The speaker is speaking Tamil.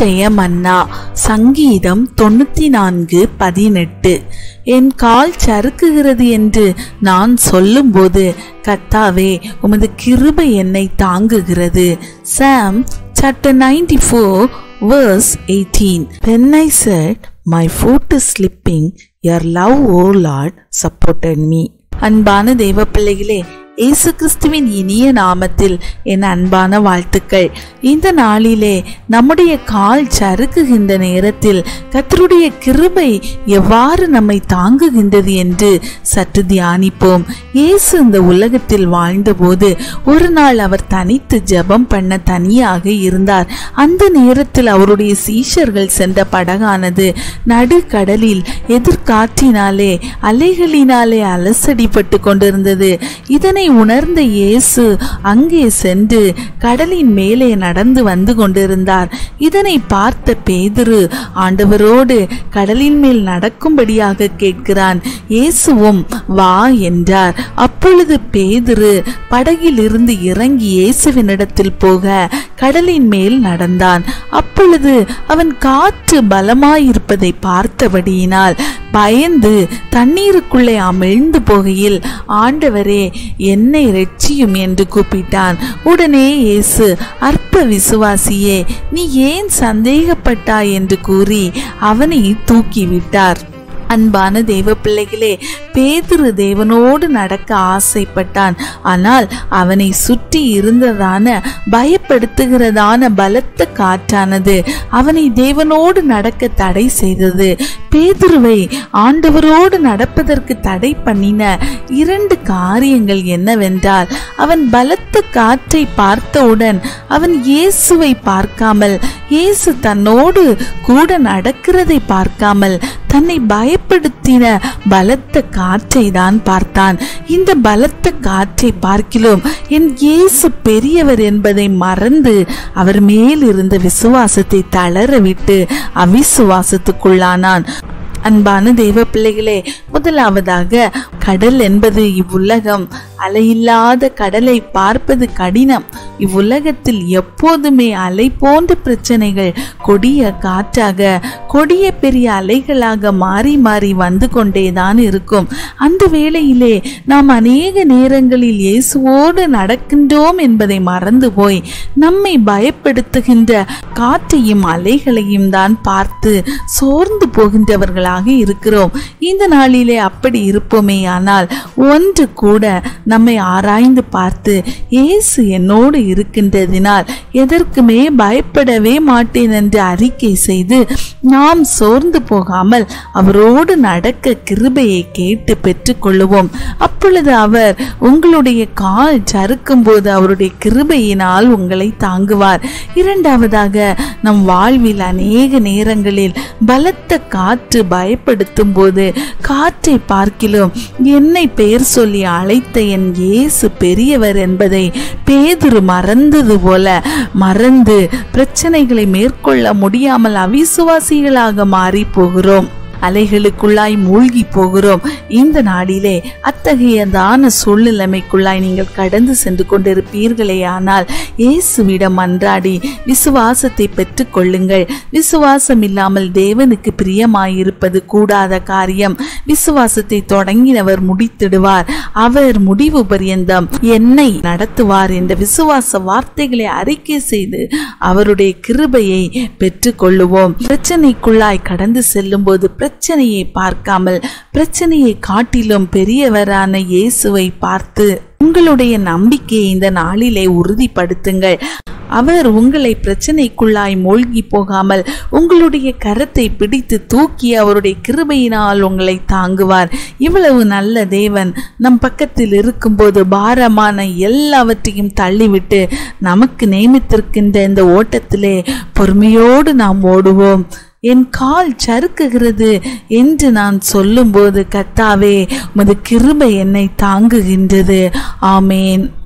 இன்றைய மன்னா சங்கீதம் தொண்ணூத்தி நான்கு பதினெட்டு என் கால் சறுக்குகிறது என்று நான் சொல்லும்போது கத்தாவே உமது கிருபை என்னை தாங்குகிறது சாம் chapter 94 verse 18 when i said my foot is slipping your love o lord supported me அன்பான தேவ பிள்ளைகளே இயேசு கிறிஸ்துவின் இனிய நாமத்தில் என் அன்பான வாழ்த்துக்கள் இந்த நாளிலே நம்முடைய கால் சறுக்குகின்ற நேரத்தில் கர்த்தருடைய கிருபை எவ்வாறு நம்மை தாங்குகின்றது என்று சற்று தியானிப்போம் இயேசு இந்த உலகத்தில் வாழ்ந்தபோது ஒரு நாள் அவர் தனித்து ஜெபம் பண்ண தனியாக இருந்தார் அந்த நேரத்தில் அவருடைய சீஷர்கள் சென்ற படகானது நடுக்கடலில் எதிர்காற்றினாலே அலைகளினாலே அலசடிப்பட்டு கொண்டிருந்தது இதனை உணர்ந்த இயேசு அங்கே சென்று கடலின் மேலே நடந்து வந்து கொண்டிருந்தார் இதனை பார்த்த பேதுரு ஆண்டவரோடு கடலின் மேல் நடக்கும்படியாக கேட்கிறான் இயேசுவும் வா என்றார் அப்பொழுது பேதுரு படகில் இருந்து இறங்கி இயேசுவினிடத்தில் போக கடலின் மேல் நடந்தான் அப்பொழுது அவன் காற்று பலமாயிருப்பதை பார்த்தபடியினால் பயந்து தண்ணீருக்குள்ளே அமிழ்ந்து போகையில் ஆண்டவரே என்னை ரட்சியும் என்று கூப்பிட்டான் உடனே இயேசு அற்ப விசுவாசியே நீ ஏன் சந்தேகப்பட்டாய் என்று கூறி அவனை தூக்கிவிட்டார் அன்பான தேவ பிள்ளைகளே பேதுரு தேவனோடு நடக்க ஆசைப்பட்டான் ஆனால் அவனை சுற்றி இருந்ததான பயப்படுத்துகிறதான பலத்த காற்றானது அவனை தேவனோடு நடக்க தடை செய்தது பேதுருவை ஆண்டவரோடு நடப்பதற்கு தடை பண்ணின இரண்டு காரியங்கள் என்னவென்றால் அவன் பலத்த காற்றை பார்த்தவுடன் அவன் இயேசுவை பார்க்காமல் இயேசு தன்னோடு கூட நடக்கிறதை பார்க்காமல் தன்னை பயப்படுத்தின பலத்த காற்றை தான் பார்த்தான் இந்த பலத்த காற்றை பார்க்கிலும் என் இயேசு பெரியவர் என்பதை மறந்து அவர் மேல் இருந்த விசுவாசத்தை தளர விட்டு அவிசுவாசத்துக்குள்ளானான் அன்பான தெய்வ பிள்ளைகளே முதலாவதாக கடல் என்பது இவ்வுலகம் அலையில்லாத கடலை பார்ப்பது கடினம் இவ்வுலகத்தில் எப்போதுமே அலை போன்ற பிரச்சனைகள் கொடிய காற்றாக கொடிய பெரிய அலைகளாக மாறி மாறி வந்து கொண்டேதான் இருக்கும் அந்த வேளையிலே நாம் அநேக நேரங்களில் இயேசுவோடு நடக்கின்றோம் என்பதை மறந்து போய் நம்மை பயப்படுத்துகின்ற காற்றையும் அலைகளையும் தான் பார்த்து சோர்ந்து போகின்றவர்களாக இருக்கிறோம் இந்த நாளிலே அப்படி இருப்போமே ஆனால் ஒன்று கூட நம்மை ஆராய்ந்து பார்த்து இயேசு என்னோடு இருக்கின்றதினால் எதற்குமே பயப்படவே மாட்டேன் என்று அறிக்கை செய்து நாம் சோர்ந்து போகாமல் அவரோடு நடக்க கிருபையை கேட்டு பெற்றுக்கொள்ளுவோம் அப்பொழுது அவர் உங்களுடைய கால் சறுக்கும் போது அவருடைய கிருபையினால் உங்களை தாங்குவார் இரண்டாவதாக நம் வாழ்வில் அநேக நேரங்களில் பலத்த காற்று பயப்படுத்தும் போது காற்றை பார்க்கிலும் என்னை பெயர் சொல்லி அழைத்த என் இயேசு பெரியவர் என்பதை பேதுரு மறந்தது போல மறந்து பிரச்சனைகளை மேற்கொள்ள முடியாமல் அவிசுவாசிகளாக மாறி போகிறோம் அலைகளுக்குள்ளாய் மூழ்கி போகிறோம் இந்த நாடிலே அத்தகையதான சூழ்நிலைமைக்குள்ளாய் நீங்கள் கடந்து சென்று கொண்டிருப்பீர்களே ஆனால் இயேசுவிடம் அன்றாடி விசுவாசத்தை பெற்றுக்கொள்ளுங்கள் விசுவாசம் இல்லாமல் தேவனுக்கு பிரியமாயிருப்பது கூடாத காரியம் விசுவாசத்தை தொடங்கினவர் முடித்திடுவார் அவர் முடிவு பரியந்தம் என்னை நடத்துவார் என்ற விசுவாச வார்த்தைகளை அறிக்கை செய்து அவருடைய கிருபையை பெற்றுக்கொள்ளுவோம் பிரச்சனைக்குள்ளாய் கடந்து செல்லும் போது பிரச்சனையை பார்க்காமல் பிரச்சனையை காட்டிலும் பெரியவரான இயேசுவை பார்த்து உங்களுடைய நம்பிக்கையை இந்த நாளிலே உறுதிப்படுத்துங்கள் அவர் உங்களை பிரச்சனைக்குள்ளாய் மூழ்கி போகாமல் உங்களுடைய கரத்தை பிடித்து தூக்கி அவருடைய கிருபையினால் உங்களை தாங்குவார் இவ்வளவு நல்ல தேவன் நம் பக்கத்தில் இருக்கும்போது பாரமான எல்லாவற்றையும் தள்ளிவிட்டு நமக்கு நியமித்திருக்கின்ற இந்த ஓட்டத்திலே பொறுமையோடு நாம் ஓடுவோம் என் கால் சறுக்குகிறது என்று நான் சொல்லும்போது கத்தாவே உமது கிருபை என்னை தாங்குகின்றது ஆமேன்